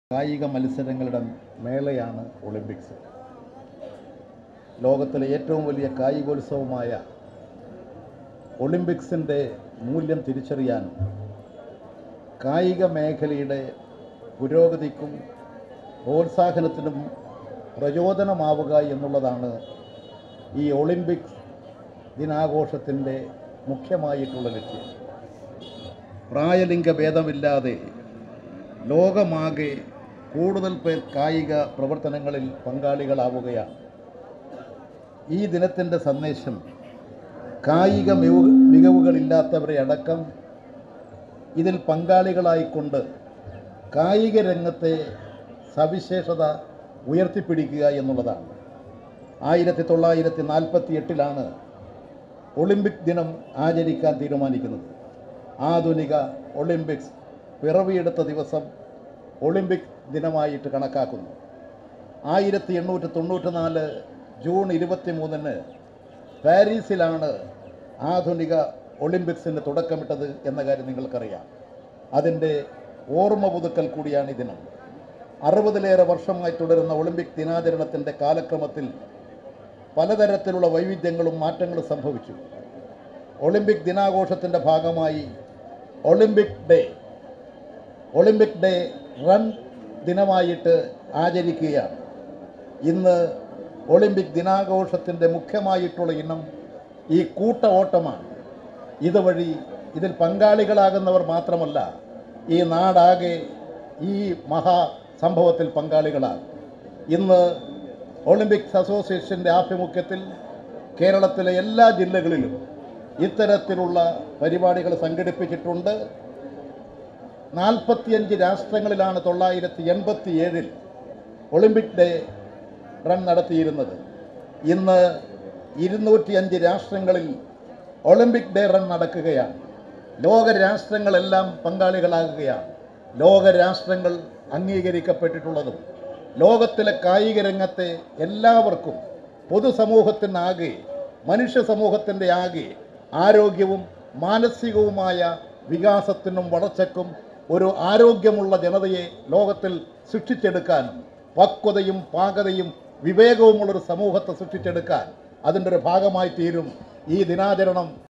കായിക മത്സരങ്ങളുടെ മേളയാണ് ഒളിമ്പിക്സ് ലോകത്തിലെ ഏറ്റവും വലിയ കായികോത്സവമായ ഒളിമ്പിക്സിൻ്റെ മൂല്യം തിരിച്ചറിയാനും കായിക മേഖലയുടെ പുരോഗതിക്കും പ്രോത്സാഹനത്തിനും പ്രചോദനമാവുക എന്നുള്ളതാണ് ഈ ഒളിമ്പിക്സ് ദിനാഘോഷത്തിൻ്റെ മുഖ്യമായിട്ടുള്ള ലക്ഷ്യം പ്രായലിംഗ ഭേദമില്ലാതെ ലോകമാകെ കൂടുതൽ പേർ കായിക പ്രവർത്തനങ്ങളിൽ പങ്കാളികളാവുകയാണ് ഈ ദിനത്തിൻ്റെ സന്ദേശം കായിക മികവ് മികവുകളില്ലാത്തവരെ അടക്കം ഇതിൽ പങ്കാളികളായിക്കൊണ്ട് കായിക രംഗത്തെ സവിശേഷത ഉയർത്തിപ്പിടിക്കുക എന്നുള്ളതാണ് ആയിരത്തി തൊള്ളായിരത്തി നാൽപ്പത്തി എട്ടിലാണ് ഒളിമ്പിക് ദിനം ആചരിക്കാൻ തീരുമാനിക്കുന്നത് ആധുനിക ഒളിമ്പിക്സ് പിറവിയെടുത്ത ദിവസം ഒളിമ്പിക് ദിനമായിട്ട് കണക്കാക്കുന്നു ആയിരത്തി എണ്ണൂറ്റി തൊണ്ണൂറ്റി നാല് ജൂൺ ഇരുപത്തി മൂന്നിന് പാരീസിലാണ് ആധുനിക ഒളിമ്പിക്സിന് തുടക്കമിട്ടത് എന്ന കാര്യം നിങ്ങൾക്കറിയാം അതിൻ്റെ ഓർമ്മ പുതുക്കൽ കൂടിയാണ് ഈ ദിനം അറുപതിലേറെ വർഷമായി തുടരുന്ന ഒളിമ്പിക് ദിനാചരണത്തിൻ്റെ കാലക്രമത്തിൽ പലതരത്തിലുള്ള വൈവിധ്യങ്ങളും മാറ്റങ്ങളും സംഭവിച്ചു ഒളിമ്പിക് ദിനാഘോഷത്തിൻ്റെ ഭാഗമായി Olympic day Olympic day run ദിനമായിട്ട് ആചരിക്കുകയാണ് ഇന്ന് ഒളിമ്പിക് ദിനാഘോഷത്തിൻ്റെ മുഖ്യമായിട്ടുള്ള ഇനം ഈ കൂട്ട ഓട്ടമാണ് ഇതുവഴി ഇതിൽ പങ്കാളികളാകുന്നവർ മാത്രമല്ല ഈ നാടാകെ ഈ മഹാ സംഭവത്തിൽ പങ്കാളികളാകും ഇന്ന് ഒളിമ്പിക്സ് അസോസിയേഷൻ്റെ ആഭിമുഖ്യത്തിൽ കേരളത്തിലെ എല്ലാ ജില്ലകളിലും ഇത്തരത്തിലുള്ള പരിപാടികൾ സംഘടിപ്പിച്ചിട്ടുണ്ട് നാൽപ്പത്തിയഞ്ച് രാഷ്ട്രങ്ങളിലാണ് തൊള്ളായിരത്തി എൺപത്തി ഏഴിൽ ഒളിമ്പിക് ഡേ റൺ നടത്തിയിരുന്നത് ഇന്ന് ഇരുന്നൂറ്റിയഞ്ച് രാഷ്ട്രങ്ങളിൽ ഒളിമ്പിക് ഡേ റൺ നടക്കുകയാണ് ലോക രാഷ്ട്രങ്ങളെല്ലാം പങ്കാളികളാകുകയാണ് ലോക രാഷ്ട്രങ്ങൾ അംഗീകരിക്കപ്പെട്ടിട്ടുള്ളതും ലോകത്തിലെ കായിക രംഗത്തെ എല്ലാവർക്കും പൊതുസമൂഹത്തിനാകെ മനുഷ്യ സമൂഹത്തിൻ്റെ ആകെ ആരോഗ്യവും മാനസികവുമായ വികാസത്തിനും വളർച്ചയ്ക്കും ഒരു ആരോഗ്യമുള്ള ജനതയെ ലോകത്തിൽ സൃഷ്ടിച്ചെടുക്കാനും പക്വതയും പാകതയും വിവേകവുമുള്ളൊരു സമൂഹത്തെ സൃഷ്ടിച്ചെടുക്കാൻ അതിൻ്റെ ഒരു ഭാഗമായി തീരും ഈ ദിനാചരണം